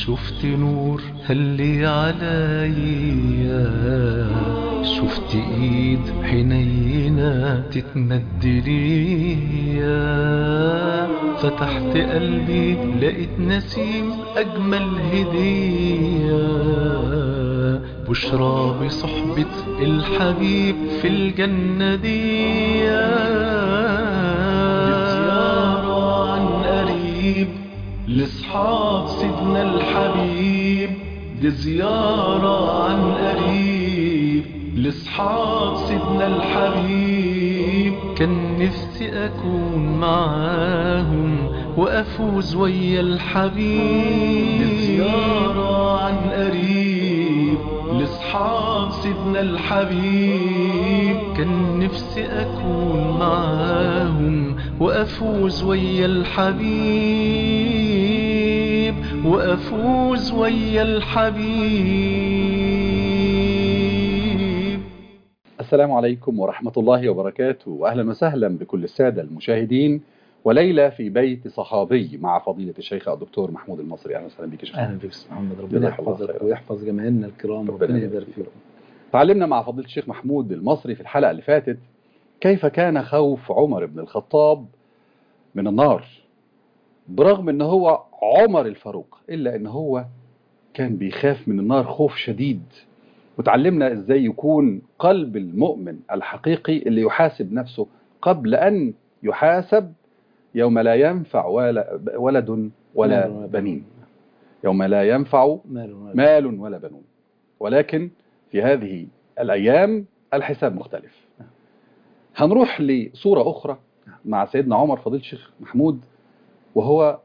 شفت نور هلي عليا شفت ايد حنينة تتمد ليا فتحت قلبي لقيت نسيم اجمل هدية بشرى بصحبة الحبيب في الجنة دي زيارة عن قريب لصحاب سيدنا الحبيب دي زيارة عن قريب لصحاب سيدنا الحبيب كان نفسي أكون معاهم وأفوز ويا الحبيب دي زيارة عن قريب لصحاب سيدنا الحبيب كان نفسي أكون معاهم وأفوز ويا الحبيب وأفوز ويا الحبيب السلام عليكم ورحمة الله وبركاته وأهلا وسهلا بكل السادة المشاهدين وليلة في بيت صحابي مع فضيلة الشيخ الدكتور محمود المصري أهلا وسهلا بك يا شيخ اهلا بك استاذ محمد ربنا جزاك الله يحفظك خيرا. ويحفظ جماهيرنا الكرام ربنا ربنا يبارك يبارك فيك. فيكم تعلمنا مع فضيلة الشيخ محمود المصري في الحلقة اللي فاتت كيف كان خوف عمر بن الخطاب من النار برغم ان هو عمر الفاروق الا ان هو كان بيخاف من النار خوف شديد وتعلمنا ازاي يكون قلب المؤمن الحقيقي اللي يحاسب نفسه قبل ان يحاسب يوم لا ينفع ولا ولد ولا ولا بنين يوم لا ينفع مال ومال. مال ولا بنون ولكن في هذه الأيام الحساب مختلف هنروح لصورة أخرى مع سيدنا عمر فضيل الشيخ محمود وهو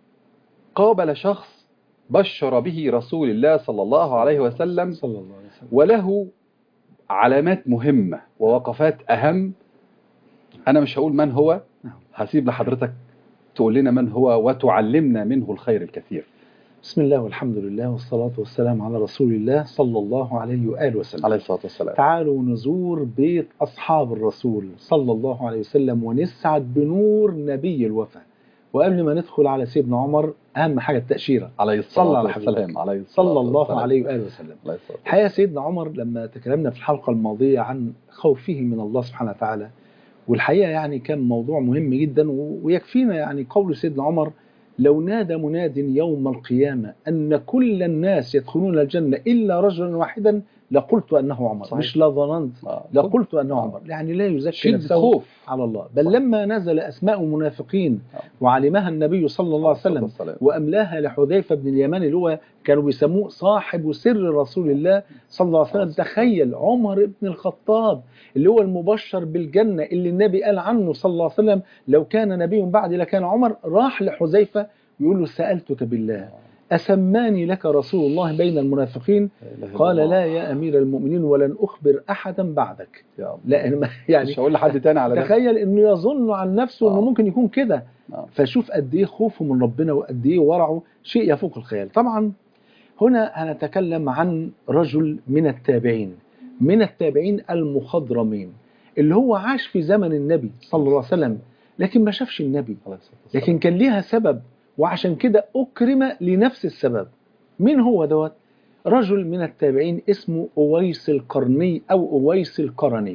قابل شخص بشر به رسول الله صلى الله عليه وسلم صلى الله عليه وسلم وله علامات مهمة ووقفات أهم أنا مش هقول من هو نعم. هسيب لحضرتك تقول لنا من هو وتعلمنا منه الخير الكثير بسم الله والحمد لله والصلاة والسلام على رسول الله صلى الله عليه وآله وسلم عليه الصلاة والسلام تعالوا نزور بيت أصحاب الرسول صلى الله عليه وسلم ونسعد بنور نبي الوفا وقبل ما ندخل على سيدنا عمر أهم حاجة التأشيرة عليه صلى الصلاة على حبيبك. والسلام عليه الصلاة صلى الله والسلام. عليه وآله وسلم عليه الصلاة الحقيقة سيدنا عمر لما تكلمنا في الحلقة الماضية عن خوفه من الله سبحانه وتعالى والحقيقة يعني كان موضوع مهم جدا و- ويكفينا يعني قول سيدنا عمر لو نادى مناد يوم القيامة أن كل الناس يدخلون الجنة إلا رجلا واحدا لقلت أنه عمر صحيح. مش لا ظننت آه. لقلت أنه آه. عمر يعني لا يزكي شدة نفسه خوف على الله بل لما نزل أسماء منافقين آه. وعلمها النبي صلى الله عليه وسلم والسلام. وأملاها لحذيفة بن اليمان اللي هو كانوا بيسموه صاحب سر رسول الله صلى الله عليه وسلم تخيل عمر بن الخطاب اللي هو المبشر بالجنة اللي النبي قال عنه صلى الله عليه وسلم لو كان نبي بعد لكان عمر راح لحذيفة يقول له سألتك بالله أسماني لك رسول الله بين المنافقين لا إله إلا قال الله. لا يا أمير المؤمنين ولن أخبر أحدا بعدك يا الله. لا أنا ما- يعني مش هقول لحد تاني على ده تخيل انه يظن عن نفسه انه آه. ممكن يكون كده آه. فشوف قد ايه خوفه من ربنا وقد ايه ورعه شيء يفوق الخيال طبعا هنا هنتكلم عن رجل من التابعين من التابعين المخضرمين اللي هو عاش في زمن النبي صلى الله عليه وسلم لكن ما شافش النبي عليه الصلاة والسلام. لكن كان ليها سبب وعشان كده أكرم لنفس السبب مين هو دوت رجل من التابعين اسمه أويس القرني أو أويس القرني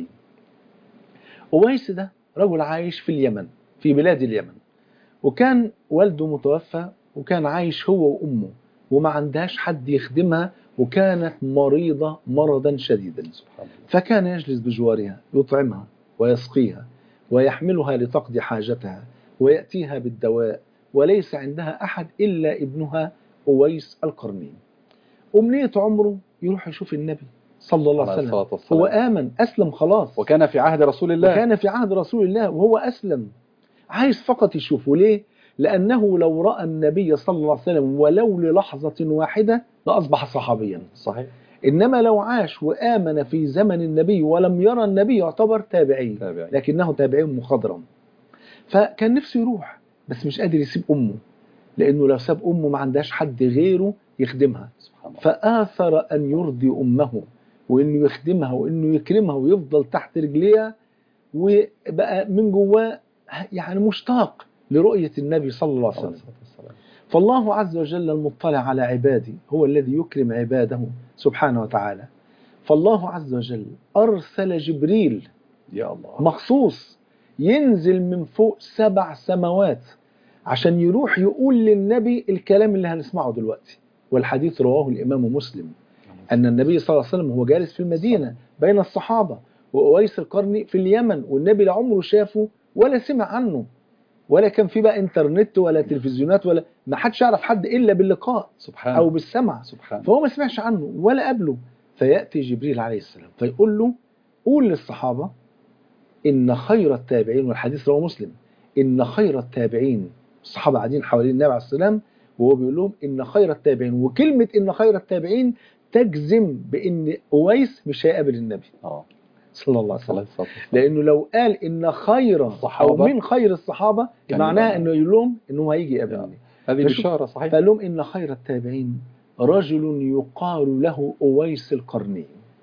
أويس ده رجل عايش في اليمن في بلاد اليمن وكان والده متوفى وكان عايش هو وأمه وما عندهاش حد يخدمها وكانت مريضة مرضا شديدا سبحان الله فكان يجلس بجوارها يطعمها ويسقيها ويحملها لتقضي حاجتها ويأتيها بالدواء وليس عندها أحد إلا ابنها أويس القرني أمنية عمره يروح يشوف النبي صلى الله عليه عليه وسلم الصلاة والسلام. هو آمن أسلم خلاص وكان في عهد رسول الله وكان في عهد رسول الله وهو أسلم عايز فقط يشوفه ليه؟ لأنه لو رأى النبي صلى الله عليه وسلم ولو للحظة واحدة لأصبح صحابيا صحيح إنما لو عاش وآمن في زمن النبي ولم يرى النبي يعتبر تابعي تابعي لكنه تابعي مخضرم فكان نفسه يروح بس مش قادر يسيب أمه لأنه لو ساب أمه ما عندهاش حد غيره يخدمها سبحان الله فآثر أن يرضي أمه وإنه يخدمها وإنه يكرمها ويفضل تحت رجليها وبقى من جواه يعني مشتاق لرؤية النبي صلى الله عليه عليه وسلم الصلاة والسلام. فالله عز وجل المطلع على عباده هو الذي يكرم عباده سبحانه وتعالى فالله عز وجل أرسل جبريل يا الله مخصوص ينزل من فوق سبع سماوات عشان يروح يقول للنبي الكلام اللي هنسمعه دلوقتي والحديث رواه الإمام مسلم أن النبي صلى الله عليه وسلم هو جالس في المدينة بين الصحابة وأويس القرني في اليمن والنبي لعمره شافه ولا سمع عنه ولا كان في بقى انترنت ولا تلفزيونات ولا ما حدش يعرف حد إلا باللقاء سبحان أو بالسمع سبحان فهو ما سمعش عنه ولا قبله فيأتي جبريل عليه السلام فيقول له قول للصحابة إن خير التابعين والحديث رواه مسلم إن خير التابعين الصحابة قاعدين حوالين النبي عليه السلام وهو بيقول لهم إن خير التابعين وكلمة إن خير التابعين تجزم بإن أويس مش هيقابل النبي اه صلى الله عليه صلى وسلم الله عليه وسلم لأنه لو قال إن خير أو الصحابة من خير الصحابة كان معناها يبقى- إنه يقول لهم إنه هيجي يقابلني هذه فشوف- بشارة صحيح فقال لهم إن خير التابعين رجل يقال له أويس القرني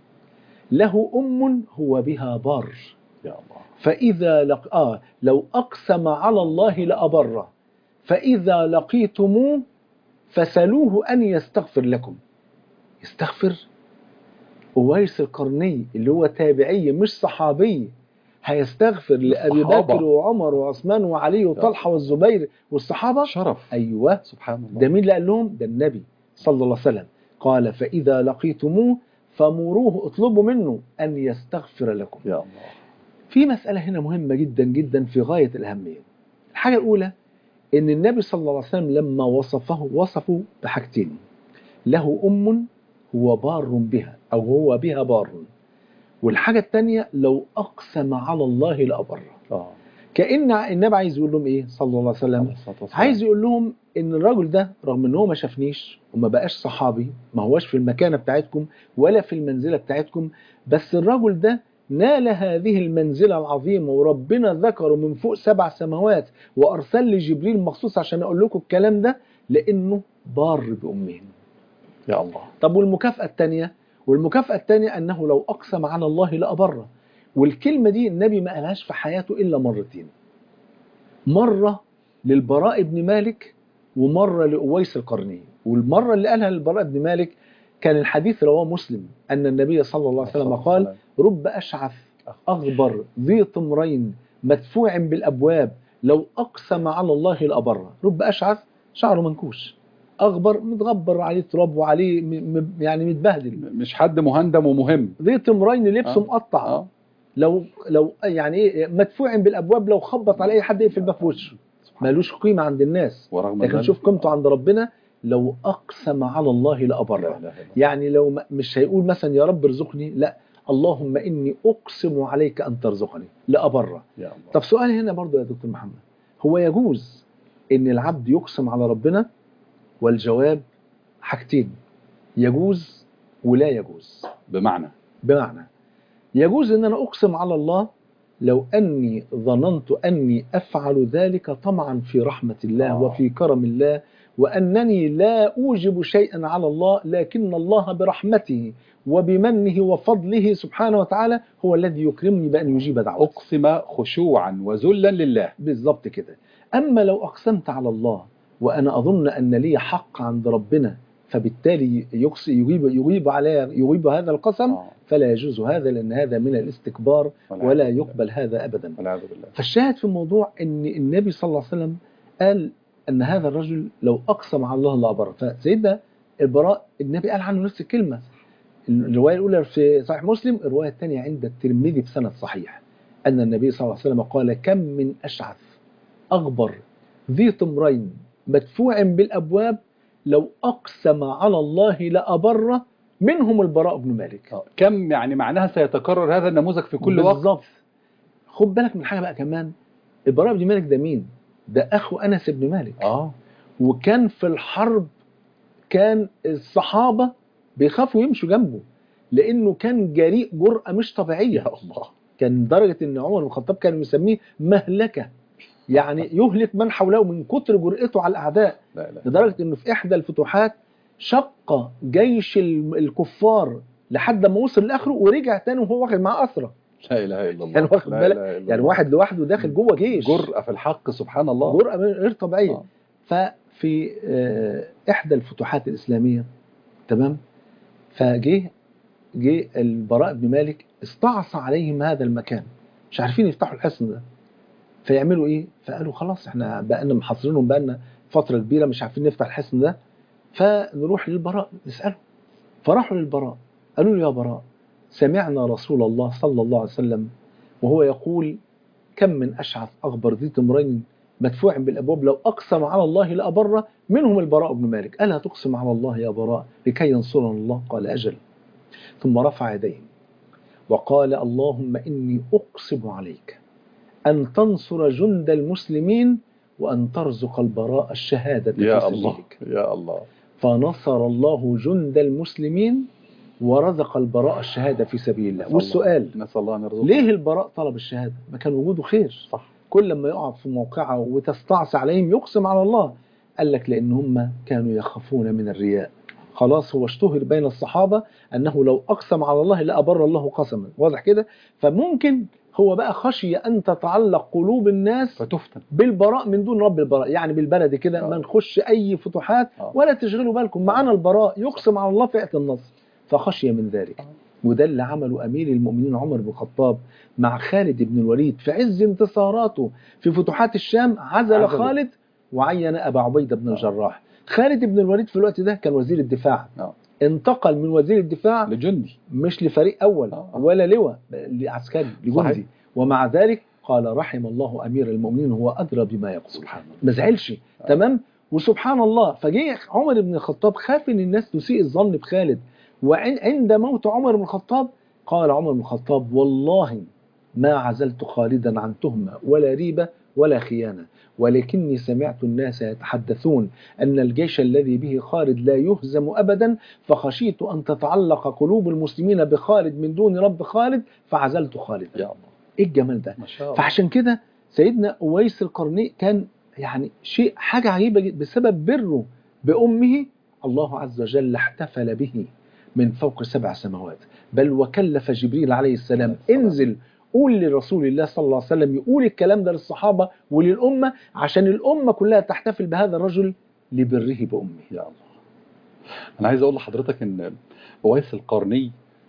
له أم هو بها بار يا الله فإذا لق... آه لو أقسم على الله لأبره فإذا لقيتموه فسلوه أن يستغفر لكم يستغفر أويس القرني اللي هو تابعي مش صحابي هيستغفر لأبي الصحابة. بكر وعمر وعثمان وعلي وطلحة والزبير والصحابة شرف أيوه سبحان الله ده مين اللي قال لهم ده النبي صلى الله عليه وسلم قال فإذا لقيتموه فمروه اطلبوا منه أن يستغفر لكم يا الله في مسألة هنا مهمة جدا جدا في غاية الأهمية الحاجة الأولى إن النبي صلى الله عليه وسلم لما وصفه وصفه بحاجتين له أم هو بار بها أو هو بها بار والحاجة الثانية لو أقسم على الله لأبره اه كأن النبي عايز يقول لهم إيه صلى الله عليه وسلم عليه الصلاة والسلام. عايز يقول لهم ان الراجل ده رغم ان هو ما شافنيش وما بقاش صحابي ما هوش في المكانه بتاعتكم ولا في المنزله بتاعتكم بس الراجل ده نال هذه المنزله العظيمه وربنا ذكره من فوق سبع سماوات وارسل لي جبريل مخصوص عشان اقول لكم الكلام ده لانه بار بامه يا الله طب والمكافاه الثانيه والمكافاه الثانيه انه لو اقسم على الله لابره والكلمه دي النبي ما قالهاش في حياته الا مرتين مره للبراء بن مالك ومره لاويس القرني والمره اللي قالها للبراء بن مالك كان الحديث رواه مسلم ان النبي صلى الله عليه وسلم قال رب اشعث اغبر ذي طمرين مدفوع بالابواب لو اقسم على الله لابره رب اشعث شعره منكوش اغبر متغبر عليه تراب وعليه م- م- يعني متبهدل مش حد مهندم ومهم ذي طمرين لبسه آه. مقطع اه لو لو يعني ايه مدفوع بالابواب لو خبط على اي حد يقفل الباب في وشه مالوش قيمه عند الناس ورغم لكن ذلك- شوف قيمته عند ربنا لو اقسم على الله لا لابره اله الا الله يعني لو ما- مش هيقول مثلا يا رب ارزقني لا اللهم اني اقسم عليك ان ترزقني لابره يا الله طب سؤال هنا برضو يا دكتور محمد هو يجوز ان العبد يقسم على ربنا والجواب حاجتين يجوز ولا يجوز بمعنى بمعنى يجوز ان انا اقسم على الله لو اني ظننت اني افعل ذلك طمعا في رحمه الله آه. وفي كرم الله وانني لا اوجب شيئا على الله لكن الله برحمته وبمنه وفضله سبحانه وتعالى هو الذي يكرمني بان يجيب دعوتي اقسم خشوعا وذلا لله بالظبط كده اما لو اقسمت على الله وانا اظن ان لي حق عند ربنا فبالتالي يقص- يجيب يجيب علي يجيب هذا القسم آه. فلا يجوز هذا لان هذا من الاستكبار والعياذ ولا بالله. يقبل هذا ابدا والعياذ بالله فالشاهد في الموضوع ان النبي صلى الله عليه وسلم قال ان هذا الرجل لو اقسم على الله لابر فسيدنا البراء النبي قال عنه نفس الكلمه الروايه الاولى في صحيح مسلم الروايه الثانيه عند الترمذي بسند صحيح ان النبي صلى الله عليه وسلم قال كم من اشعث اغبر ذي طمرين مدفوع بالابواب لو اقسم على الله لابره منهم البراء بن مالك آه. كم يعني معناها سيتكرر هذا النموذج في كل وقت بالظبط خد بالك من حاجه بقى كمان البراء بن مالك ده مين؟ ده اخو انس بن مالك اه وكان في الحرب كان الصحابه بيخافوا يمشوا جنبه لانه كان جريء جرأه مش طبيعيه يا الله كان درجه ان عمر بن الخطاب كان يسميه مهلكه يعني يهلك من حوله من كتر جرأته على الاعداء لا لا لدرجه انه في احدى الفتوحات شق جيش ال- الكفار لحد ما وصل لاخره ورجع تاني وهو واخد معاه اسرى لا اله الا الله يعني واخد لا بالك؟ إله إلا يعني الله. واحد لوحده داخل جوه جيش جرأة في الحق سبحان الله جرأة غير طبيعية آه. ف... في آه، إحدى الفتوحات الإسلامية تمام فجه جه البراء بن مالك استعصى عليهم هذا المكان مش عارفين يفتحوا الحصن ده فيعملوا ايه فقالوا خلاص احنا بقالنا محاصرينهم بقالنا فتره كبيره مش عارفين نفتح الحصن ده فنروح للبراء نساله فراحوا للبراء قالوا له يا براء سمعنا رسول الله صلى الله عليه وسلم وهو يقول كم من اشعث اغبر ذي تمرين مدفوع بالابواب لو اقسم على الله لابره منهم البراء بن مالك الا تقسم على الله يا براء لكي ينصرنا الله قال اجل ثم رفع يديه وقال اللهم اني اقسم عليك ان تنصر جند المسلمين وان ترزق البراء الشهاده في يا الله سبيلك يا الله فنصر الله جند المسلمين ورزق البراء الشهاده في سبيل الله والسؤال نسال الله ان يرزقنا ليه البراء طلب الشهاده ما كان وجوده خير صح كل لما يقع في موقعه وتستعصي عليهم يقسم على الله قال لك لان هم كانوا يخافون من الرياء خلاص هو اشتهر بين الصحابه انه لو اقسم على الله لابر الله قسما واضح كده فممكن هو بقى خشي ان تتعلق قلوب الناس فتفتن بالبراء من دون رب البراء يعني بالبلد كده آه. ما نخش اي فتوحات آه. ولا تشغلوا بالكم معانا البراء يقسم على الله فئة النصر فخشي من ذلك آه. وده اللي عمله امير المؤمنين عمر بن الخطاب مع خالد بن الوليد في عز انتصاراته في فتوحات الشام عزل عزله. خالد وعين ابا عبيده بن الجراح خالد بن الوليد في الوقت ده كان وزير الدفاع آه. انتقل من وزير الدفاع لجندي مش لفريق اول آه. ولا لواء لعسكري لجندي صحيح. ومع ذلك قال رحم الله امير المؤمنين هو ادرى بما يقول سبحان الله ما زعلش آه. تمام وسبحان الله فجه عمر بن الخطاب خاف ان الناس تسيء الظن بخالد وعند موت عمر بن الخطاب قال عمر بن الخطاب والله ما عزلت خالدا عن تهمه ولا ريبه ولا خيانه ولكني سمعت الناس يتحدثون ان الجيش الذي به خالد لا يهزم ابدا فخشيت ان تتعلق قلوب المسلمين بخالد من دون رب خالد فعزلت خالد يا الله ايه الجمال ده ما شاء الله فعشان كده سيدنا أويس القرني كان يعني شيء حاجة عجيبة جدا بسبب بره بأمه الله عز وجل احتفل به من فوق سبع سماوات بل وكلف جبريل عليه السلام عليه السلام. انزل قول لرسول الله صلى الله عليه وسلم يقول الكلام ده للصحابة وللأمة عشان الأمة كلها تحتفل بهذا الرجل لبره بأمه يا الله انا عايز اقول لحضرتك ان اويس القرني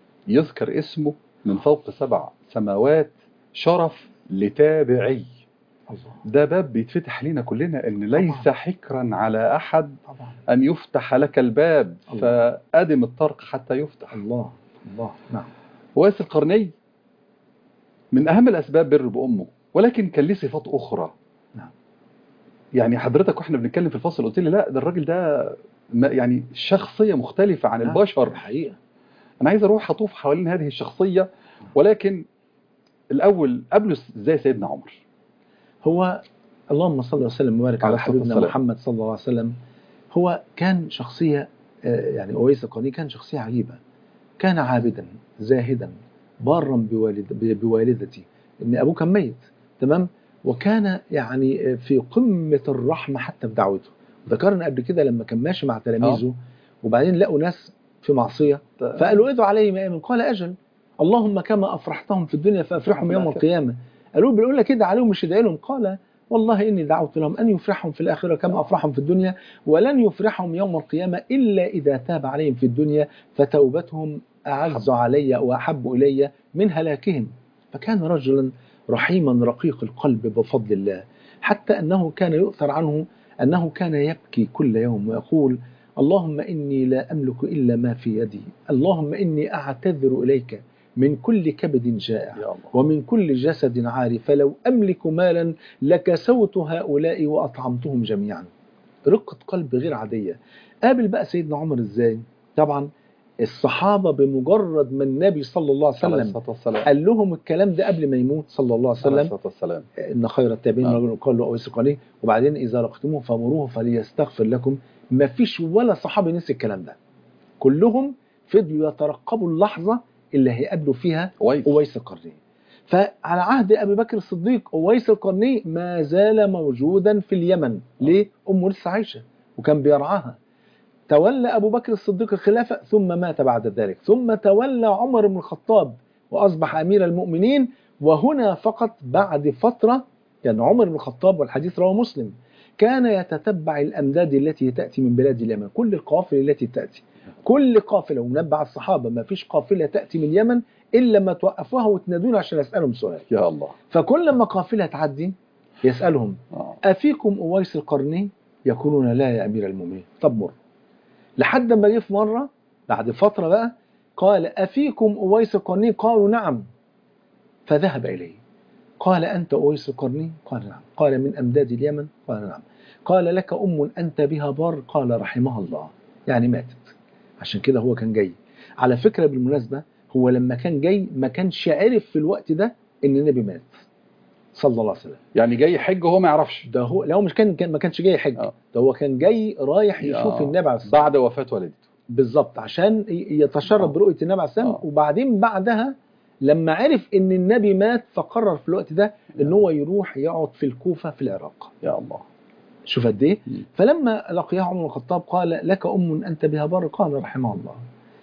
يذكر اسمه من فوق سبع سماوات شرف لتابعي الله ده باب بيتفتح لينا كلنا ان ليس طبعاً. حكرا على احد طبعا ان يفتح لك الباب الله. فادم الطرق حتى يفتح الله الله نعم اويس القرني من اهم الاسباب بر بامه ولكن كان ليه صفات اخرى نعم. يعني حضرتك واحنا بنتكلم في الفصل قلت لي لا ده الراجل ده ما- يعني شخصيه مختلفه عن نعم، البشر الحقيقة انا عايز اروح اطوف حوالين هذه الشخصيه ولكن الاول قبله ازاي سيدنا عمر هو اللهم صل وسلم وبارك عليه على الصلاة حبيبنا والسلام. محمد صلى الله عليه وسلم هو كان شخصية آه، يعني أويس القرني كان شخصية عجيبة كان عابدا زاهدا بارا بوالد ب- بوالدتي إن أبوه كان ميت تمام وكان يعني آه، في قمة الرحمة حتى في دعوته ذكرنا قبل كده لما كان ماشي مع تلاميذه وبعدين لقوا ناس في معصية فقالوا ادعوا عليهم يا ايمن قال اجل اللهم كما افرحتهم في الدنيا فافرحهم يوم القيامه قالوا له بيقول لك كده عليهم مش ادعي لهم قال والله اني دعوت لهم ان يفرحهم في الاخره كما افرحهم في الدنيا ولن يفرحهم يوم القيامه الا اذا تاب عليهم في الدنيا فتوبتهم اعز علي واحب الي من هلاكهم فكان رجلا رحيما رقيق القلب بفضل الله حتى انه كان يؤثر عنه انه كان يبكي كل يوم ويقول اللهم إني لا أملك إلا ما في يدي اللهم إني أعتذر إليك من كل كبد جائع يا الله ومن كل جسد عاري فلو أملك مالا لكسوت هؤلاء وأطعمتهم جميعا رقة قلب غير عادية قابل بقى سيدنا عمر إزاي طبعا الصحابة بمجرد ما النبي صلى الله عليه عليه وسلم الصلاه والسلام قال لهم الكلام ده قبل ما يموت صلى الله عليه عليه وسلم الصلاه والسلام ان خير التابعين آه. رجل قال له اويس القرني وبعدين اذا لقيتموه فمروه فليستغفر لكم ما فيش ولا صحابي نسي الكلام ده كلهم فضلوا يترقبوا اللحظه اللي هيقابلوا فيها اويس اويس القرني فعلى عهد ابي بكر الصديق اويس القرني ما زال موجودا في اليمن ليه امه لسه عايشه وكان بيرعاها تولى ابو بكر الصديق الخلافه ثم مات بعد ذلك ثم تولى عمر بن الخطاب واصبح امير المؤمنين وهنا فقط بعد فتره كان عمر بن الخطاب والحديث رواه مسلم كان يتتبع الأمداد التي تأتي من بلاد اليمن كل القوافل التي تأتي كل قافلة ومنبع الصحابة ما فيش قافلة تأتي من اليمن إلا ما توقفوها وتنادون عشان أسألهم سؤال يا الله فكل ما قافلة تعدي يسألهم آه. أفيكم أويس القرني يقولون لا يا أمير المؤمنين طب مر لحد ما جه في مرة بعد فترة بقى قال أفيكم أويس القرني قالوا نعم فذهب إليه قال أنت أويس القرني قال نعم قال من أمداد اليمن قال نعم قال لك أم أنت بها بار قال رحمها الله يعني ماتت عشان كده هو كان جاي على فكرة بالمناسبة هو لما كان جاي ما كانش عارف في الوقت ده ان النبي مات صلى الله عليه وسلم يعني جاي حج وهو ما يعرفش ده هو لو مش كان كان- ما كانش جاي حج آه. ده هو كان جاي رايح يشوف آه. النبي عليه الصلاه بعد وفاة والدته بالظبط عشان ي- يتشرف آه. برؤيه النبي عليه السلام آه. وبعدين بعدها لما عرف ان النبي مات فقرر في الوقت ده ان هو يروح يقعد في الكوفه في العراق يا الله شوف قد ايه مم. فلما لقيه عمر بن الخطاب قال لك ام انت بها بر قال رحمه الله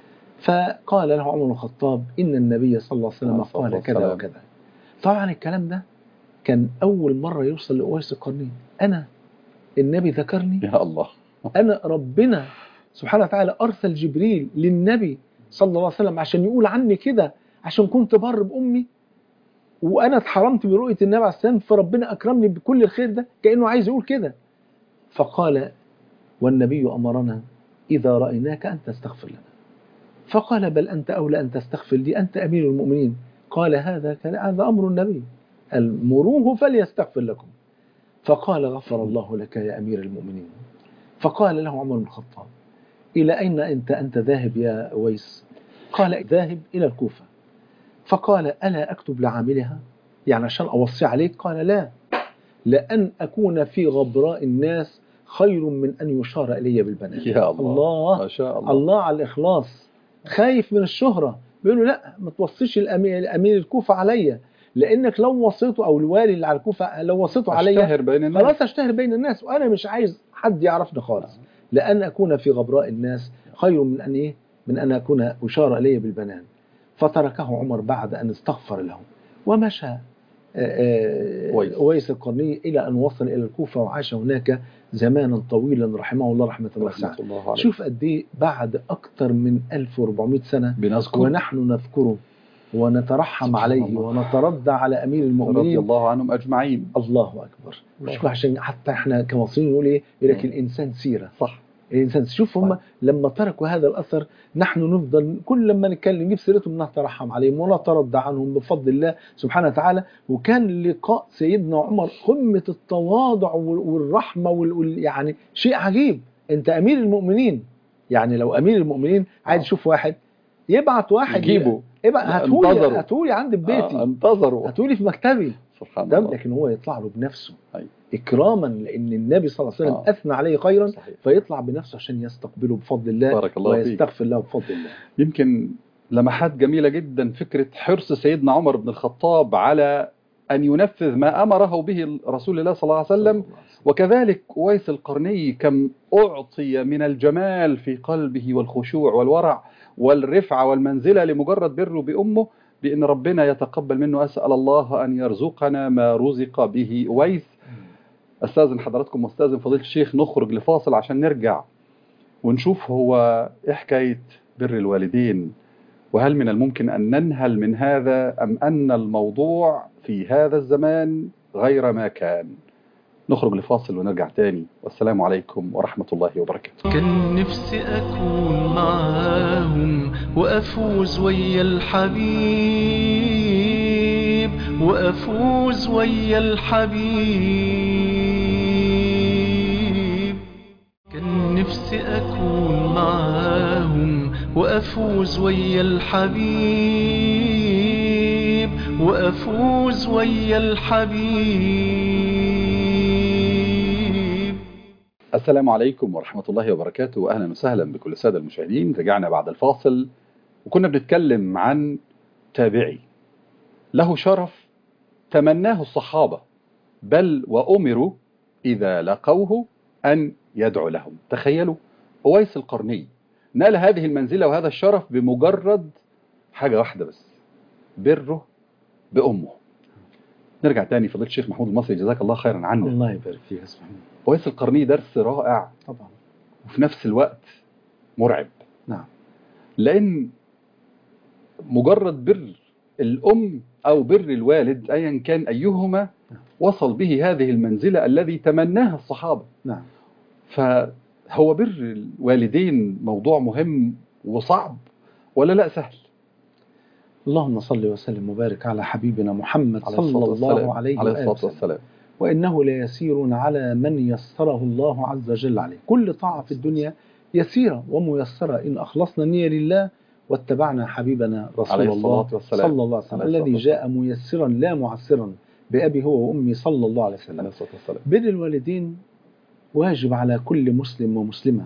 فقال له عمر بن الخطاب ان النبي صلى الله عليه وسلم عليه الصلاة قال كذا والسلام. وكذا طبعا الكلام ده كان اول مره يوصل لاويس القرني انا النبي ذكرني يا الله انا ربنا سبحانه وتعالى ارسل جبريل للنبي صلى الله عليه وسلم عشان يقول عني كده عشان كنت بر بامي وانا اتحرمت برؤيه النبي عليه السلام فربنا اكرمني بكل الخير ده كانه عايز يقول كده فقال والنبي امرنا اذا رايناك ان تستغفر لنا فقال بل انت اولى ان تستغفر لي انت امير المؤمنين قال هذا كان هذا امر النبي قال مروه فليستغفر لكم فقال غفر الله لك يا امير المؤمنين فقال له عمر بن الخطاب الى اين انت انت ذاهب يا اويس قال ذاهب الى الكوفه فقال الا اكتب لعاملها يعني عشان اوصي عليك قال لا لان اكون في غبراء الناس خير من ان يشار الي بالبنات يا الله الله ما شاء الله الله على الإخلاص خايف من الشهرة بيقول له لا ما توصيش الأمير, الأمير الكوفة عليا لأنك لو وصيته أو الوالي اللي على الكوفة لو وصيته عليا اشتهر بين الناس خلاص أشتهر بين الناس وأنا مش عايز حد يعرفني خالص لأن أكون في غبراء الناس خير من أن إيه من أن أكون أشار إلي بالبنان فتركه عمر بعد أن استغفر له ومشى آه، آه، أويس. أويس القرني إلى أن وصل إلى الكوفة وعاش هناك زمانا طويلا رحمه الله رحمة واسعة رحمة الله عليه شوف قد ايه بعد اكثر من 1400 سنه بنذكر ونحن نذكره ونترحم سبحان عليه الله. ونترضى على امير رضي المؤمنين الله عنهم اجمعين الله اكبر الله. شوف عشان حتى احنا كمصريين نقول ايه يقول لك مم. الانسان سيره صح الانسان شوف هم صحيح. لما تركوا هذا الاثر نحن نفضل كل لما نتكلم نجيب سيرتهم نترحم عليهم ونترضى عنهم بفضل الله سبحانه وتعالى وكان لقاء سيدنا عمر قمه التواضع وال- والرحمه وال وال- يعني شيء عجيب انت امير المؤمنين يعني لو امير المؤمنين عايز آه. يشوف واحد يبعت واحد يجيبه ابعت لا، هاتولي انتظروا. هاتولي عندي في آه، بيتي انتظروا هاتولي في مكتبي سبحان ده الله لكن هو يطلع له بنفسه أيوة. اكراما لان النبي صلى الله عليه وسلم آه. اثنى عليه خيرا صحيح فيطلع بنفسه عشان يستقبله بفضل الله بارك الله فيك ويستغفر له بفضل الله يمكن لمحات جميلة جدا فكرة حرص سيدنا عمر بن الخطاب على أن ينفذ ما أمره به رسول الله صلى الله عليه وسلم وكذلك أويس القرني كم أعطي من الجمال في قلبه والخشوع والورع والرفعة والمنزلة لمجرد بره بأمه بأن ربنا يتقبل منه أسأل الله أن يرزقنا ما رزق به أويس أستاذن حضراتكم واستاذن فضيلة الشيخ نخرج لفاصل عشان نرجع ونشوف هو إيه حكاية بر الوالدين وهل من الممكن أن ننهل من هذا أم أن الموضوع في هذا الزمان غير ما كان نخرج لفاصل ونرجع تاني والسلام عليكم ورحمة الله وبركاته كان نفسي أكون معاهم وأفوز ويا الحبيب وأفوز ويا الحبيب كان نفسي أكون معاهم وأفوز ويا الحبيب وأفوز ويا الحبيب السلام عليكم ورحمة الله وبركاته وأهلا وسهلا بكل السادة المشاهدين رجعنا بعد الفاصل وكنا بنتكلم عن تابعي له شرف تمناه الصحابة بل وأمروا إذا لقوه أن يدعو لهم تخيلوا أويس القرني نال هذه المنزلة وهذا الشرف بمجرد حاجة واحدة بس بره بأمه نرجع تاني فضيله الشيخ محمود المصري جزاك الله خيرا عنه الله يبارك فيك يا سبحان الله ويس القرني درس رائع طبعا وفي نفس الوقت مرعب نعم لان مجرد بر الام او بر الوالد ايا كان ايهما وصل به هذه المنزله الذي تمناها الصحابه نعم فهو بر الوالدين موضوع مهم وصعب ولا لا سهل اللهم صل وسلم وبارك على حبيبنا محمد عليه صلى الصلاة والسلام. الله عليه عليه وآله الصلاه وسلم والسلام وإنه ليسير على من يسره الله عز وجل عليه كل طاعة في الدنيا يسيرة وميسرة إن أخلصنا النية لله واتبعنا حبيبنا رسول عليه الله الصلاة والسلام. صلى الله عليه وسلم عليه الصلاة الذي والسلام. جاء ميسرا لا معسرا بأبي هو وأمي صلى الله عليه وسلم عليه الصلاه والسلام بر الوالدين واجب على كل مسلم ومسلمة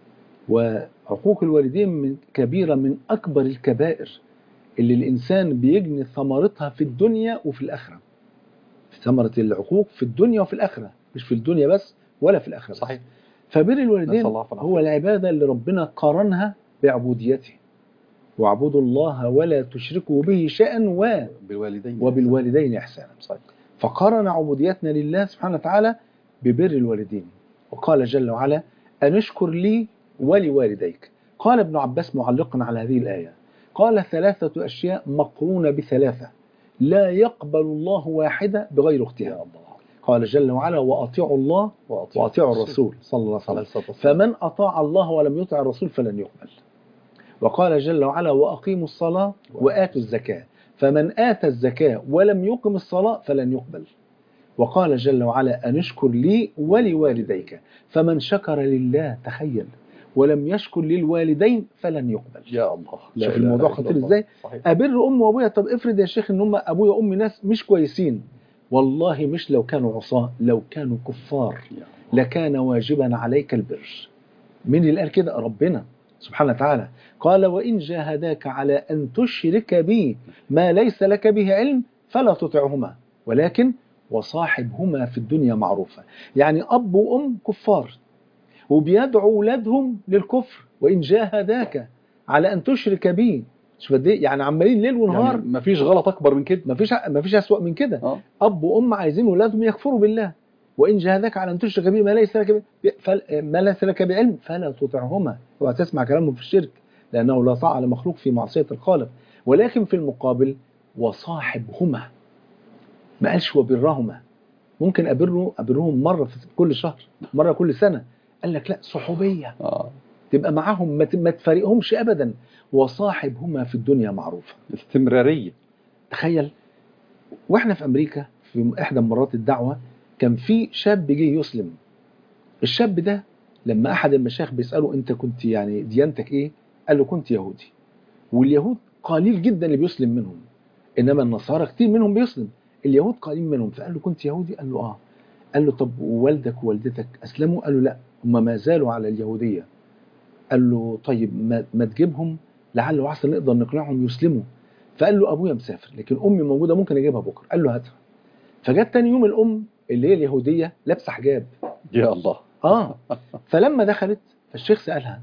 وعقوق الوالدين من كبيرة من أكبر الكبائر اللي الإنسان بيجني ثمرتها في الدنيا وفي الآخرة ثمرة العقوق في الدنيا وفي الآخرة مش في الدنيا بس ولا في الآخرة بس. صحيح فبر نسأل الوالدين الله العافية. هو العبادة اللي ربنا قارنها بعبوديته واعبدوا الله ولا تشركوا به شيئا و بالوالدين وبالوالدين إحسانا صحيح فقارن عبوديتنا لله سبحانه وتعالى ببر الوالدين وقال جل وعلا أن اشكر لي ولوالديك قال ابن عباس معلقا على هذه الآية قال ثلاثة أشياء مقرونة بثلاثة لا يقبل الله واحدة بغير يا اختيار الله قال جل وعلا وأطيعوا الله وأطيعوا الرسول صلى الله عليه عليه وسلم الصلاه والسلام فمن أطاع الله ولم يطع الرسول فلن يقبل وقال جل وعلا وأقيموا الصلاة وآتوا الزكاة فمن آتى الزكاة ولم يقم الصلاة فلن يقبل وقال جل وعلا أن اشكر لي ولوالديك فمن شكر لله تخيل ولم يشكر للوالدين فلن يقبل يا الله لا شوف إله الموضوع إلا خطير الله. إزاي؟ صحيح أبر أمي وأبويا طب افرض يا شيخ إن هم أبويا وأمي ناس مش كويسين والله مش لو كانوا عصاة لو كانوا كفار يا الله. لكان واجبا عليك البر مين اللي قال كده ربنا سبحانه وتعالى قال وإن جاهداك على أن تشرك بي ما ليس لك به علم فلا تطعهما ولكن وصاحبهما في الدنيا معروفة يعني أب وأم كفار وبيدعوا أولادهم للكفر وإن جاهداك على أن تشرك بي شوف قد إيه؟ يعني عمالين ليل ونهار يعني مفيش غلط اكبر من كده مفيش مفيش أسوأ من كده اه اب وام عايزين اولادهم يكفروا بالله وان جاهداك على ان تشرك به ما ليس لك ب- فل- ما ليس لك بعلم فلا تطعهما اوعى تسمع كلامهم في الشرك لانه لا طاعه لمخلوق في معصيه الخالق ولكن في المقابل وصاحبهما ما قالش وبرهما ممكن ابره ابرهم مره في كل شهر مره كل سنه قال لك لا صحوبيه اه تبقى معاهم ما ت- ما تفارقهمش ابدا وصاحبهما في الدنيا معروفه استمراريه تخيل واحنا في امريكا في احدى مرات الدعوه كان في شاب جه يسلم الشاب ده لما احد المشايخ بيساله انت كنت يعني ديانتك ايه قال له كنت يهودي واليهود قليل جدا اللي بيسلم منهم انما النصارى كتير منهم بيسلم اليهود قليل منهم فقال له كنت يهودي قال له اه قال له طب ووالدك ووالدتك اسلموا قال له لا هم ما زالوا على اليهوديه قال له طيب ما, ما تجيبهم لعل وعسى نقدر نقنعهم يسلموا فقال له ابويا مسافر لكن امي موجوده ممكن اجيبها بكره قال له هاتها فجت تاني يوم الام اللي هي اليهوديه لابسه حجاب يا الله اه فلما دخلت فالشيخ سالها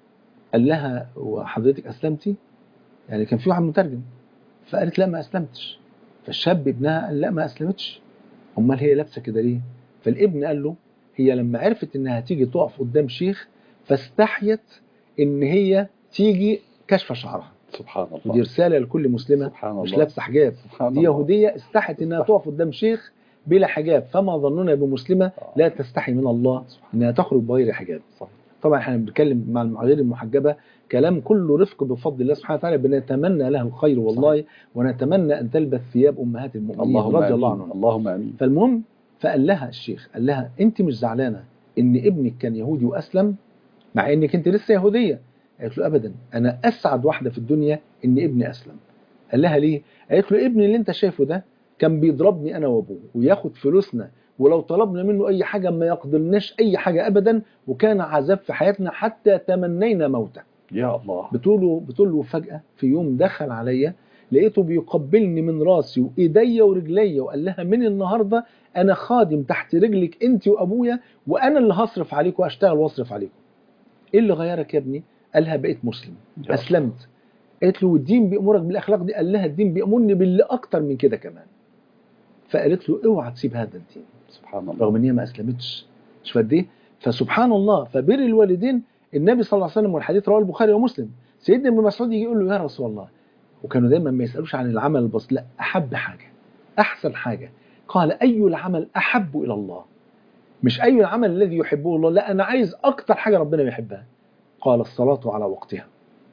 قال لها وحضرتك اسلمتي يعني كان في واحد مترجم فقالت لا ما اسلمتش فالشاب ابنها قال لا ما اسلمتش امال هي لابسه كده ليه فالابن قال له هي لما عرفت انها هتيجي تقف قدام شيخ فاستحيت ان هي تيجي كشف شعرها سبحان ودي الله رساله لكل مسلمه سبحان مش الله لابسه حجاب سبحان دي الله. يهوديه استحت انها تقف قدام شيخ بلا حجاب فما ظننا بمسلمه لا تستحي من الله انها تخرج بغير حجاب صحيح. طبعا احنا بنتكلم مع غير المحجبه كلام كله رفق بفضل الله سبحانه وتعالى بنتمنى له الخير والله ونتمنى ان تلبس ثياب امهات المؤمنين اللهم رضي الله امين عنهم اللهم امين فالمهم فقال لها الشيخ قال لها انت مش زعلانه ان ابنك كان يهودي واسلم مع انك انت لسه يهوديه قالت له ابدا انا اسعد واحده في الدنيا ان ابني اسلم قال لها ليه قالت له ابني اللي انت شايفه ده كان بيضربني انا وابوه وياخد فلوسنا ولو طلبنا منه اي حاجه ما يقدرناش اي حاجه ابدا وكان عذاب في حياتنا حتى تمنينا موته يا الله بتقول له بتقول له فجاه في يوم دخل عليا لقيته بيقبلني من راسي وايديا ورجليا وقال لها من النهارده انا خادم تحت رجلك انت وابويا وانا اللي هصرف عليكم واشتغل واصرف عليكم ايه اللي غيرك يا ابني قالها بقيت مسلم يا اسلمت قالت له والدين بيامرك بالاخلاق دي قال لها الدين بيامرني باللي اكتر من كده كمان فقالت له اوعى تسيب هذا الدين سبحان الله رغم ان هي ما اسلمتش مش قد ايه فسبحان الله فبر الوالدين النبي صلى الله عليه وسلم والحديث رواه البخاري ومسلم سيدنا ابن مسعود يجي يقول له يا رسول الله وكانوا دايما ما يسالوش عن العمل البسيط لا احب حاجه احسن حاجه قال اي العمل احب الى الله مش اي العمل الذي يحبه الله لا انا عايز اكتر حاجه ربنا بيحبها قال الصلاه على وقتها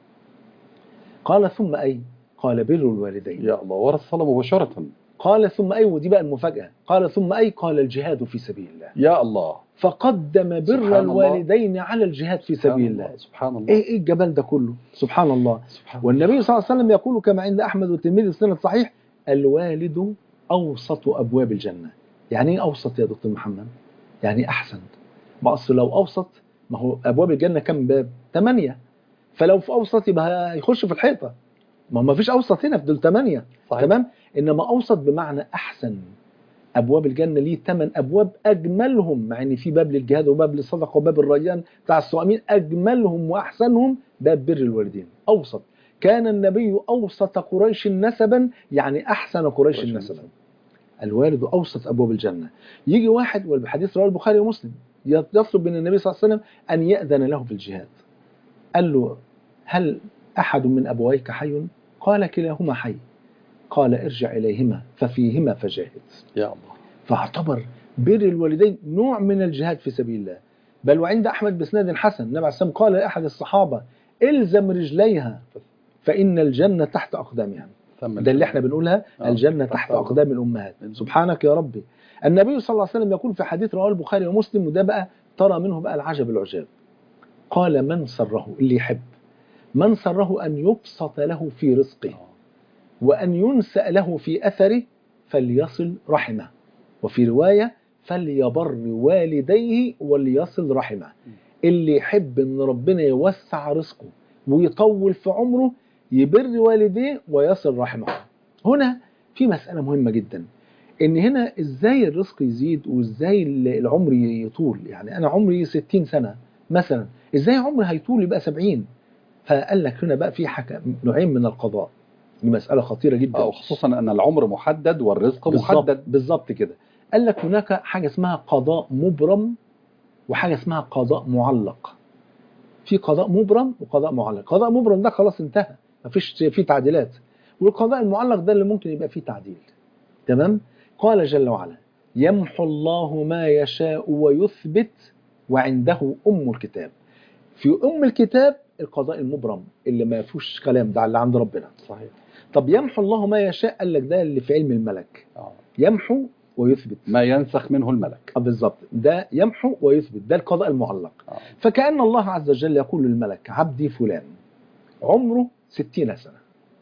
قال ثم اي قال بر الوالدين يا الله ورا الصلاة مباشرة قال ثم اي ودي بقى المفاجاه قال ثم اي قال الجهاد في سبيل الله يا الله فقدم سبحان بر الله. الوالدين على الجهاد في سبحان سبيل الله سبحان الله ايه ايه الجمال ده كله سبحان الله سبحان الله والنبي صلى الله عليه وسلم يقول كما عند احمد والترمذي في السنه صحيح الوالد اوسط ابواب الجنه يعني ايه اوسط يا دكتور محمد يعني احسن ما اصل لو اوسط ما هو ابواب الجنه كم باب ثمانيه فلو في اوسط يبقى هيخش في الحيطه ما هو ما فيش اوسط هنا في دول ثمانيه صحيح. تمام انما اوسط بمعنى احسن ابواب الجنه ليه ثمان ابواب اجملهم مع ان في باب للجهاد وباب للصدقه وباب الريان بتاع الصائمين اجملهم واحسنهم باب بر الوالدين اوسط كان النبي اوسط قريش نسبا يعني احسن قريش قريش نسبا الوالد اوسط ابواب الجنه يجي واحد والحديث رواه البخاري ومسلم يطلب من النبي صلى الله عليه وسلم ان ياذن له في الجهاد قال له هل احد من ابويك حي قال كلاهما حي قال ارجع اليهما ففيهما فجاهد يا الله فاعتبر بر الوالدين نوع من الجهاد في سبيل الله بل وعند احمد باسناد حسن النبي عليه الصلاه والسلام قال لاحد الصحابه الزم رجليها فان الجنه تحت اقدامها ثم ده اللي احنا بنقولها آه. الجنه تحت تحت أقدام. اقدام الامهات سبحانك يا ربي النبي صلى الله عليه وسلم يقول في حديث رواه البخاري ومسلم وده بقى ترى منه بقى العجب العجاب قال من سره اللي يحب من سره ان يبسط له في رزقه آه. وأن ينسأ له في أثره فليصل رحمه وفي رواية فليبر والديه وليصل رحمه اللي يحب ان ربنا يوسع رزقه ويطول في عمره يبر والديه ويصل رحمه هنا في مسألة مهمة جدا ان هنا ازاي الرزق يزيد وازاي العمر يطول يعني انا عمري 60 سنة مثلا ازاي عمري هيطول يبقى 70 فقال لك هنا بقى في حاجة نوعين من القضاء دي مسألة خطيرة جدا آه، وخصوصا ان العمر محدد والرزق بالظبط محدد بالظبط كده قال لك هناك حاجة اسمها قضاء مبرم وحاجة اسمها قضاء معلق في قضاء مبرم وقضاء معلق قضاء مبرم ده خلاص انتهى مفيش فيه تعديلات والقضاء المعلق ده اللي ممكن يبقى فيه تعديل تمام قال جل وعلا يمحو الله ما يشاء ويثبت وعنده أم الكتاب في أم الكتاب القضاء المبرم اللي ما فيهوش كلام ده اللي عند ربنا صحيح طب يمحو الله ما يشاء قال لك ده اللي في علم الملك آه. يمحو ويثبت ما ينسخ منه الملك آه بالظبط ده يمحو ويثبت ده القضاء المعلق آه. فكأن الله عز وجل يقول للملك عبدي فلان عمره ستين سنة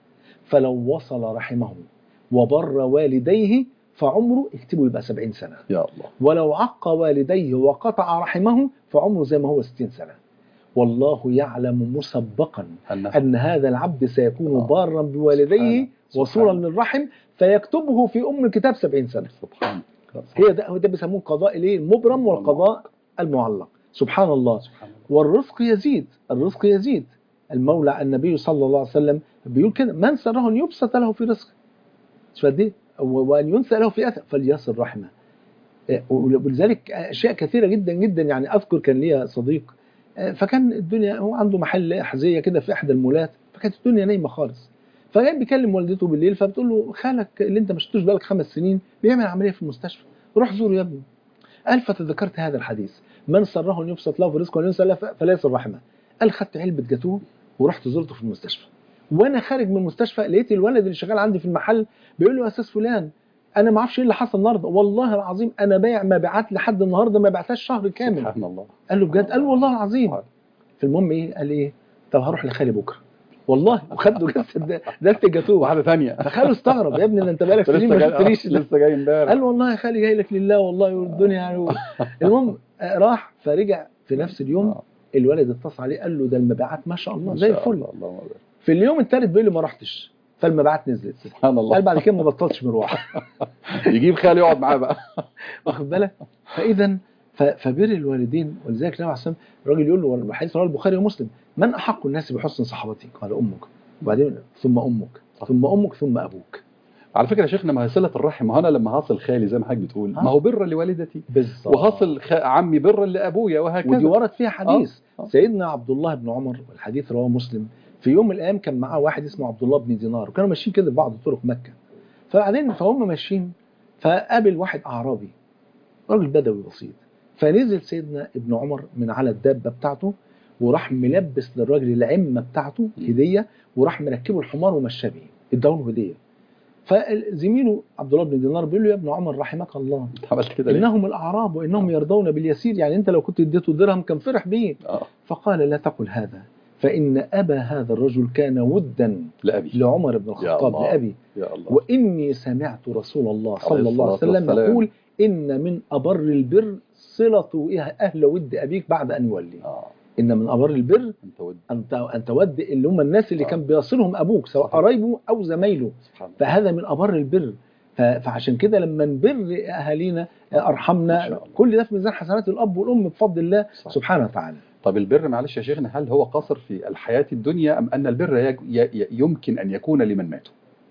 فلو وصل رحمه وبر والديه فعمره اكتبه يبقى سبعين سنة يا الله ولو عق والديه وقطع رحمه فعمره زي ما هو ستين سنة والله يعلم مسبقا أنه أن هذا العبد سيكون آه. بارا بوالديه سبحانه. وصولا سبحانه. للرحم فيكتبه في أم الكتاب سبعين سنة سبحان هي ده هو ده بيسموه قضاء الايه المبرم والقضاء المعلق سبحان الله سبحان الله والرزق يزيد الرزق يزيد المولى النبي صلى الله عليه وسلم بيقول كده من سره ان يبسط له في رزقه شوف قد ايه و- وان ينسى له في اثر فليصل رحمه آه، ولذلك اشياء كثيره جدا جدا يعني اذكر كان ليا صديق آه، فكان الدنيا هو عنده محل احذيه كده في احدى المولات فكانت الدنيا نايمه خالص فجاي بيكلم والدته بالليل فبتقول له خالك اللي انت ما شفتوش بقالك خمس سنين بيعمل عمليه في المستشفى روح زوره يا ابني قال فتذكرت هذا الحديث من سره ان يبسط له في رزقه وان ينسى له فليصل رحمه قال خدت علبه جاتوه ورحت زرته في المستشفى وانا خارج من المستشفى لقيت الولد اللي شغال عندي في المحل بيقول له يا استاذ فلان انا ما اعرفش ايه اللي حصل النهارده والله العظيم انا بايع مبيعات لحد النهارده ما بعتهاش شهر كامل سبحان الله قال له بجد قال له والله العظيم فالمهم ايه قال ايه طب هروح لخالي بكره والله وخد له جلسه ده ده الجاتوه واحده ثانيه فخاله استغرب يا ابني ده انت بقالك لسه سنين ما جاي شفتنيش آه، لسه جاي امبارح قال له والله يا خالي جاي لك لله والله والدنيا يعني المهم آه، راح فرجع في نفس اليوم آه. الولد اتصل عليه قال له ده المبيعات ما شاء الله ما زي شاء الفل الله، اللهم بارك. في اليوم الثالث بيقول لي ما رحتش فالمبيعات نزلت سبحان الله قال بعد كده ما بطلتش مروح يجيب خالي يقعد معاه بقى واخد بالك فاذا ف- فبر الوالدين ولذلك النبي عليه الصلاه والسلام الراجل يقول له والحديث رواه البخاري ومسلم من احق الناس بحسن صحبتي قال امك وبعدين ثم امك ثم امك ثم ابوك على فكره يا شيخنا ما هي صله الرحم ما هو انا لما هصل خالي زي ما حضرتك بتقول آه. ما هو برا لوالدتي بالظبط وهصل خ... عمي برا لابويا وهكذا ودي ورد فيها حديث آه، آه. سيدنا عبد الله بن عمر والحديث رواه مسلم في يوم من الايام كان معاه واحد اسمه عبد الله بن دينار وكانوا ماشيين كده في بعض طرق مكه فبعدين فهم ماشيين فقابل واحد اعرابي راجل بدوي بسيط فنزل سيدنا ابن عمر من على الدابه بتاعته وراح ملبس للراجل العمه بتاعته هديه وراح مركبه الحمار ومشاه بيه اداله هديه فزميله عبد الله بن دينار بيقول له يا ابن عمر رحمك الله انت عملت كده ليه؟ انهم الاعراب وانهم يرضون باليسير يعني انت لو كنت اديته درهم كان فرح بيه اه فقال لا تقل هذا فان ابا هذا الرجل كان ودا لابي لعمر بن يا الخطاب الله. لابي يا الله واني سمعت رسول الله صلى عليه الله عليه الصلاة وسلم والسلام. يقول ان من ابر البر صله اهل ود ابيك بعد ان يولي اه ان من ابر البر انت ود ان ت- ان تود اللي هم الناس اللي آه. كان بيصلهم ابوك سواء صحيح. قرايبه او زمايله سبحان الله فهذا من ابر البر ف- فعشان كده لما نبر اهالينا ما شاء ارحمنا الله. كل ده في ميزان حسنات الاب والام بفضل الله صحيح. سبحانه وتعالى طب البر معلش يا شيخنا هل هو قصر في الحياة الدنيا أم أن البر يج- ي- ي- يمكن أن يكون لمن ماتوا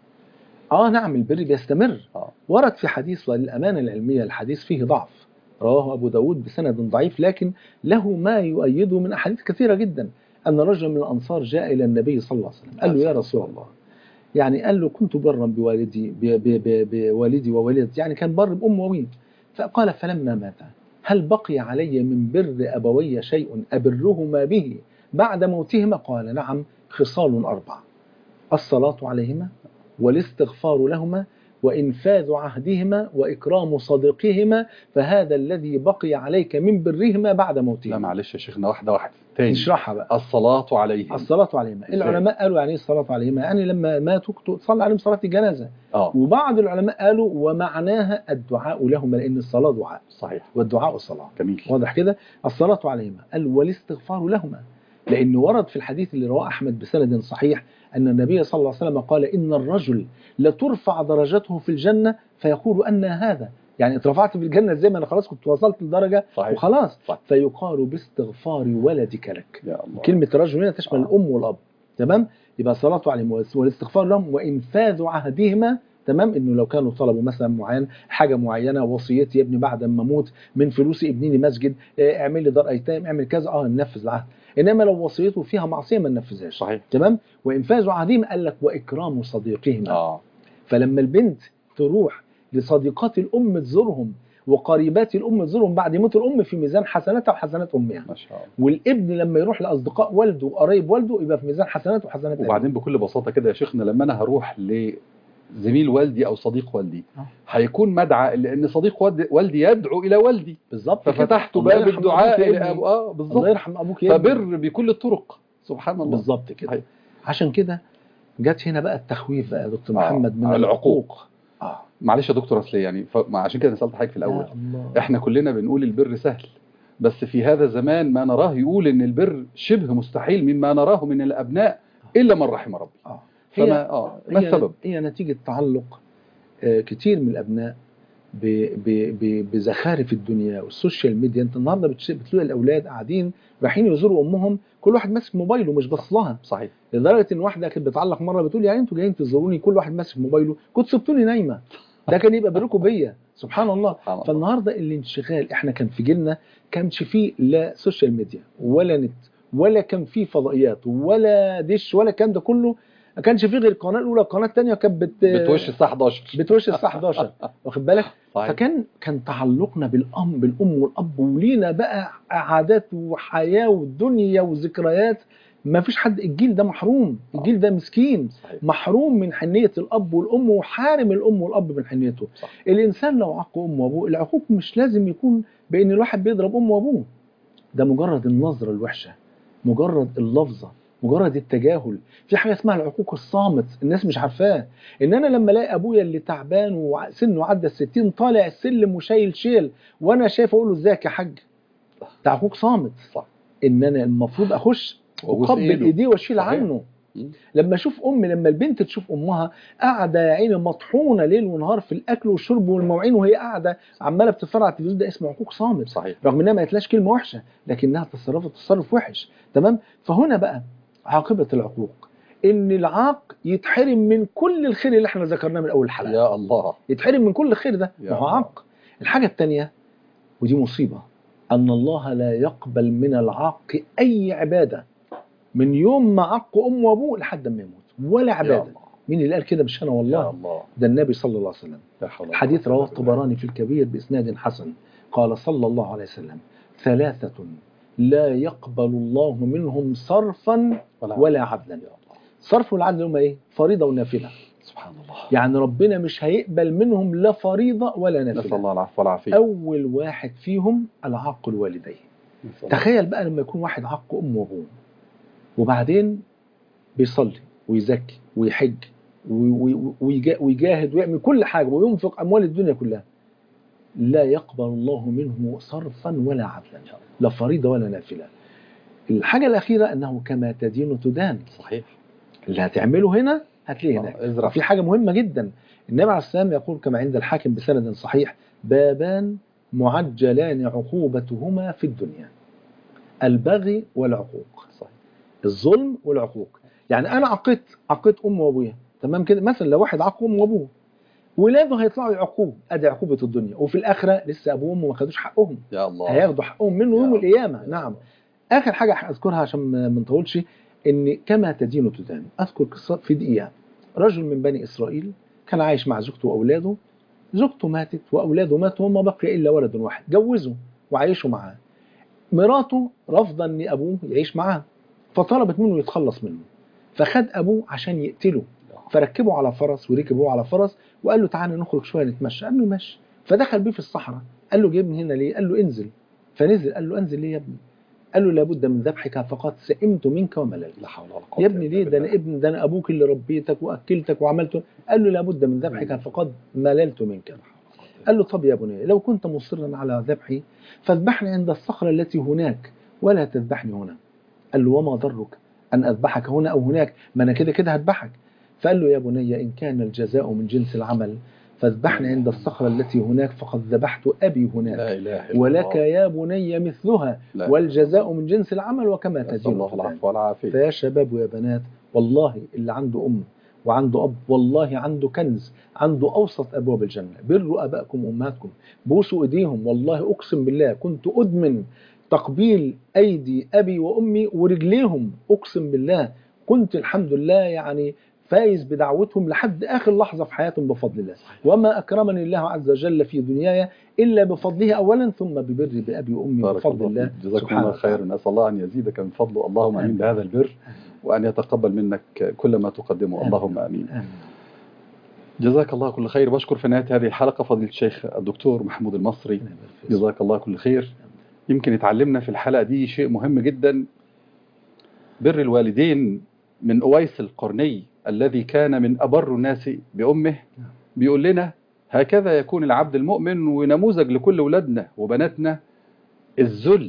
اه نعم البر بيستمر آه. ورد في حديث وللامانه العلميه الحديث فيه ضعف رواه ابو داود بسند ضعيف لكن له ما يؤيده من احاديث كثيره جدا ان رجلا من الانصار جاء الى النبي صلى الله عليه وسلم قال له يا رسول الله يعني قال له كنت برا بوالدي ب- ب- ب- بوالدي ووالدتي يعني كان بر بام وابي فقال فلما مات هل بقي علي من بر ابوي شيء ابرهما به بعد موتهما قال نعم خصال اربع الصلاه عليهما والاستغفار لهما وإنفاذ عهدهما وإكرام صديقهما فهذا الذي بقي عليك من برهما بعد لا موتهما معلش يا شيخنا واحدة واحدة تاني نشرحها بقى الصلاة عليهم الصلاة عليهما إزاي؟ العلماء قالوا يعني ايه الصلاة عليهما يعني لما ماتوا تصلى عليهم صلاة الجنازة اه وبعض العلماء قالوا ومعناها الدعاء لهما لأن الصلاة دعاء صحيح والدعاء صلاة جميل واضح كده الصلاة عليهما قال والاستغفار لهما لأنه ورد في الحديث اللي رواه أحمد بسند صحيح أن النبي صلى الله عليه وسلم قال إن الرجل لترفع درجته في الجنة فيقول أن هذا يعني اترفعت في الجنة زي ما أنا خلاص كنت وصلت لدرجة صحيح وخلاص صح. فيقال باستغفار ولدك لك يا الله كلمة الرجل هنا تشمل آه. الأم والأب تمام يبقى الصلاة عليهم والاستغفار لهم وإنفاذ عهدهما تمام انه لو كانوا طلبوا مثلا معين حاجه معينه وصيتي يا ابني بعد ما اموت من فلوسي ابني لي مسجد اه، اعمل لي دار ايتام اعمل كذا اه ننفذ العهد انما لو وصيته فيها معصيه ما ننفذهاش صحيح تمام وانفاذ عهدهم قال لك واكرام صديقهما اه فلما البنت تروح لصديقات الام تزورهم وقريبات الام تزورهم بعد موت الام في ميزان حسناتها وحسنات امها ما شاء الله والابن لما يروح لاصدقاء والده وقرايب والده يبقى في ميزان حسناته وحسنات أبيه. وبعدين بكل بساطة كده يا شيخنا لما أنا هروح لزميل والدي أو صديق والدي آه. هيكون مدعى لأن صديق والدي, والدي يدعو إلى والدي بالظبط كده. ففتحت الله باب يرحم الدعاء أبوك يا إلى ابني. أبو آه الله بالظبط يرحم ابوك يا ابني. فبر بكل الطرق سبحان الله بالظبط كده صحيح. عشان كده جت هنا بقى التخويف بقى يا دكتور آه، محمد من العقوق. اه معلش يا دكتور اصل يعني ف... ما عشان كده أنا سالت حضرتك في الاول يا الله. احنا كلنا بنقول البر سهل بس في هذا الزمان ما نراه يقول ان البر شبه مستحيل مما نراه من الابناء الا من رحم ربي اه فما هي اه ما هي السبب هي نتيجه تعلق آه، كتير من الابناء ب- ب- ب- بزخارف الدنيا والسوشيال ميديا انت النهارده بتش- بتلاقي الاولاد قاعدين رايحين يزوروا امهم كل واحد ماسك موبايله مش باص لها صحيح لدرجه ان واحده كانت بتعلق مره بتقول يعني انتوا جايين تزوروني كل واحد ماسك موبايله كنت سبتوني نايمه ده كان يبقى بينكم بيا سبحان الله سبحان الله فالنهارده الانشغال احنا كان في جيلنا كانش فيه لا سوشيال ميديا ولا نت ولا كان فيه فضائيات ولا دش ولا الكلام ده كله ما كانش فيه غير القناه الاولى القناه الثانيه كانت بت بتوش الساعه 11 بتوش الساعه 11 واخد بالك صحيح فكان كان تعلقنا بالام بالام والاب ولينا بقى عادات وحياه ودنيا وذكريات ما فيش حد الجيل ده محروم الجيل ده مسكين صحيح محروم من حنيه الاب والام وحارم الام والاب من حنيته صح. الانسان لو عق امه وابوه العقوق مش لازم يكون بان الواحد بيضرب امه وابوه ده مجرد النظره الوحشه مجرد اللفظه مجرد التجاهل في حاجه اسمها العقوق الصامت الناس مش عارفاه ان انا لما الاقي ابويا اللي تعبان وسنه عدى الستين طالع السلم وشايل شيل وانا شايف اقول له ازيك يا حاج ده عقوق صامت صح ان انا المفروض اخش وأبوس اقبل إيده. ايديه واشيل صحيح. عنه مم. لما اشوف امي لما البنت تشوف امها قاعده يا عيني مطحونه ليل ونهار في الاكل والشرب والمواعين وهي قاعده عماله بتتفرج على التلفزيون ده اسمه عقوق صامت صحيح رغم انها ما قالتلاش كلمه وحشه لكنها تصرفت تصرف وحش تمام فهنا بقى عاقبه العقوق ان العاق يتحرم من كل الخير اللي احنا ذكرناه من اول الحلقه يا الله يتحرم من كل الخير ده يا ما هو الله. عاق الحاجه الثانيه ودي مصيبه ان الله لا يقبل من العاق اي عباده من يوم ما عق امه وابوه لحد ما يموت ولا يا عباده الله مين اللي قال كده مش انا يا والله الله ده النبي صلى الله عليه وسلم لا حول ولا حديث قوة رواه إلا بالله. الطبراني في الكبير بإسناد حسن قال صلى الله عليه وسلم ثلاثة لا يقبل الله منهم صرفا ولا عدلا يا الله صرف والعدل هم ايه فريضة ونافلة سبحان الله يعني ربنا مش هيقبل منهم لا فريضة ولا نسأل نافلة الله العفو والعافية أول واحد فيهم العاق الوالدين نسأل الله. تخيل بقى لما يكون واحد عق أمه وأبوه وبعدين بيصلي ويزكي ويحج وي- وي- ويجا- ويجاهد ويعمل كل حاجة وينفق أموال الدنيا كلها لا يقبل الله منه صرفا ولا عدلا لا فريضة ولا نافلة الحاجة الأخيرة أنه كما تدين تدان صحيح اللي هتعمله هنا هتلاقيه هناك آه، ازرع في حاجة مهمة جدا النبي عليه السلام يقول كما عند الحاكم بسند صحيح بابان معجلان عقوبتهما في الدنيا البغي والعقوق صحيح الظلم والعقوق يعني انا عقيت عقيت امي وابويا تمام كده مثلا لو واحد عق امه وابوه ولاده هيطلعوا يعقوه ادي عقوبه الدنيا وفي الاخره لسه ابوه وامه ما خدوش حقهم يا الله هياخدوا حقهم منه يا يوم الله. القيامه نعم اخر حاجه اذكرها عشان ما ما نطولش ان كما تدين تدان اذكر قصه في دقيقه رجل من بني اسرائيل كان عايش مع زوجته واولاده زوجته ماتت واولاده ماتوا وما بقي الا ولد واحد جوزه وعايشوا معاه مراته رافضه ان ابوه يعيش معاه فطلبت منه يتخلص منه فخد ابوه عشان يقتله فركبه على فرس وركبه على فرس وقال له تعالى نخرج شويه نتمشى قال له ماشي فدخل بيه في الصحراء قال له جايبني هنا ليه قال له انزل فنزل قال له انزل ليه يا ابني قال له لابد من ذبحك فقد سئمت منك ومللت لا حول ولا قوة يا ابني إلا ليه ده انا بالله. ابن ده انا ابوك اللي ربيتك واكلتك وعملت قال له لابد من ذبحك فقد مللت منك قال له طب يا بني لو كنت مصرا على ذبحي فاذبحني عند الصخرة التي هناك ولا تذبحني هنا قال له وما ضرك أن أذبحك هنا أو هناك ما أنا كده كده هذبحك فقال له يا بني إن كان الجزاء من جنس العمل فاذبحني عند الصخرة التي هناك فقد ذبحت أبي هناك لا إله إلا ولك الله. يا بني مثلها لا. والجزاء من جنس العمل وكما نسأل تدين الله تدان. العفو والعافية فيا شباب ويا بنات والله اللي عنده أم وعنده أب والله عنده كنز عنده أوسط أبواب الجنة بروا أبائكم وأمهاتكم بوسوا إيديهم والله أقسم بالله كنت أدمن تقبيل أيدي أبي وأمي ورجليهم أقسم بالله كنت الحمد لله يعني فايز بدعوتهم لحد آخر لحظة في حياتهم بفضل الله وما أكرمني الله عز وجل في دنياي إلا بفضله أولا ثم ببري بأبي وأمي بارك بفضل الله الله فيك جزاكم سبحانه الله خير وتعالى. نسأل الله أن يزيدك من فضله اللهم آمين آمين. بهذا البر وأن يتقبل منك كل ما تقدمه آمين. اللهم آمين آمين. جزاك الله كل خير بشكر في نهاية هذه الحلقة فضيلة الشيخ الدكتور محمود المصري جزاك الله كل خير يمكن اتعلمنا في الحلقة دي شيء مهم جدا بر الوالدين من أويس القرني الذي كان من أبر الناس بأمه بيقول لنا هكذا يكون العبد المؤمن ونموذج لكل ولادنا وبناتنا الذل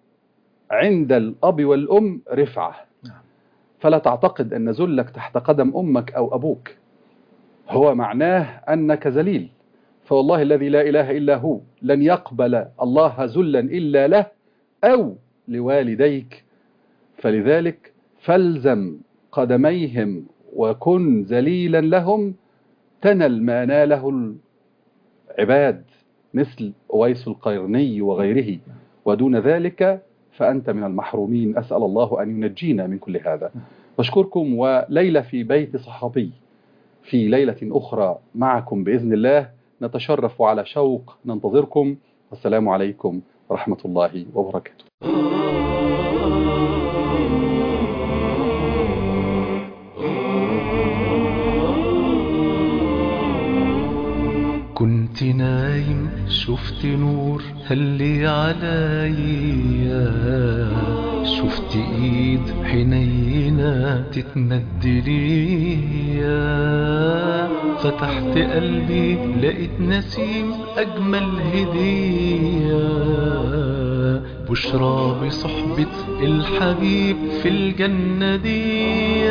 عند الأب والأم رفعة نعم. فلا تعتقد أن ذلك تحت قدم أمك أو أبوك هو معناه أنك ذليل فوالله الذي لا إله إلا هو لن يقبل الله ذلا إلا له أو لوالديك فلذلك فالزم قدميهم وكن ذليلا لهم تنل ما ناله العباد مثل أويس القرني وغيره ودون ذلك فأنت من المحرومين أسأل الله أن ينجينا من كل هذا بشكركم وليلة في بيت صحابي في ليلة أخرى معكم بإذن الله نتشرف على شوق ننتظركم والسلام عليكم ورحمة الله وبركاته كنت نايم شفت نور هلي عليا شفت ايد حنينة تتمد ليا فتحت قلبي لقيت نسيم اجمل هدية بشرى بصحبة الحبيب في الجنة دي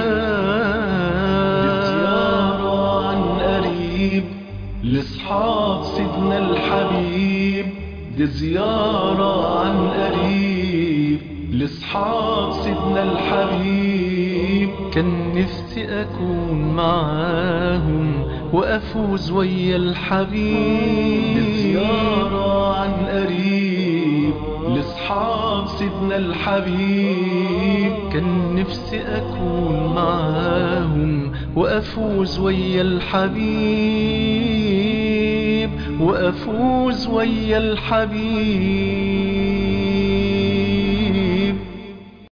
زيارة عن قريب لأصحاب سيدنا الحبيب دي زيارة عن قريب لأصحاب سيدنا الحبيب كان نفسي أكون معاهم وأفوز ويا الحبيب زيارة عن قريب لأصحاب سيدنا الحبيب كان نفسي أكون معاهم وأفوز ويا الحبيب وأفوز ويا الحبيب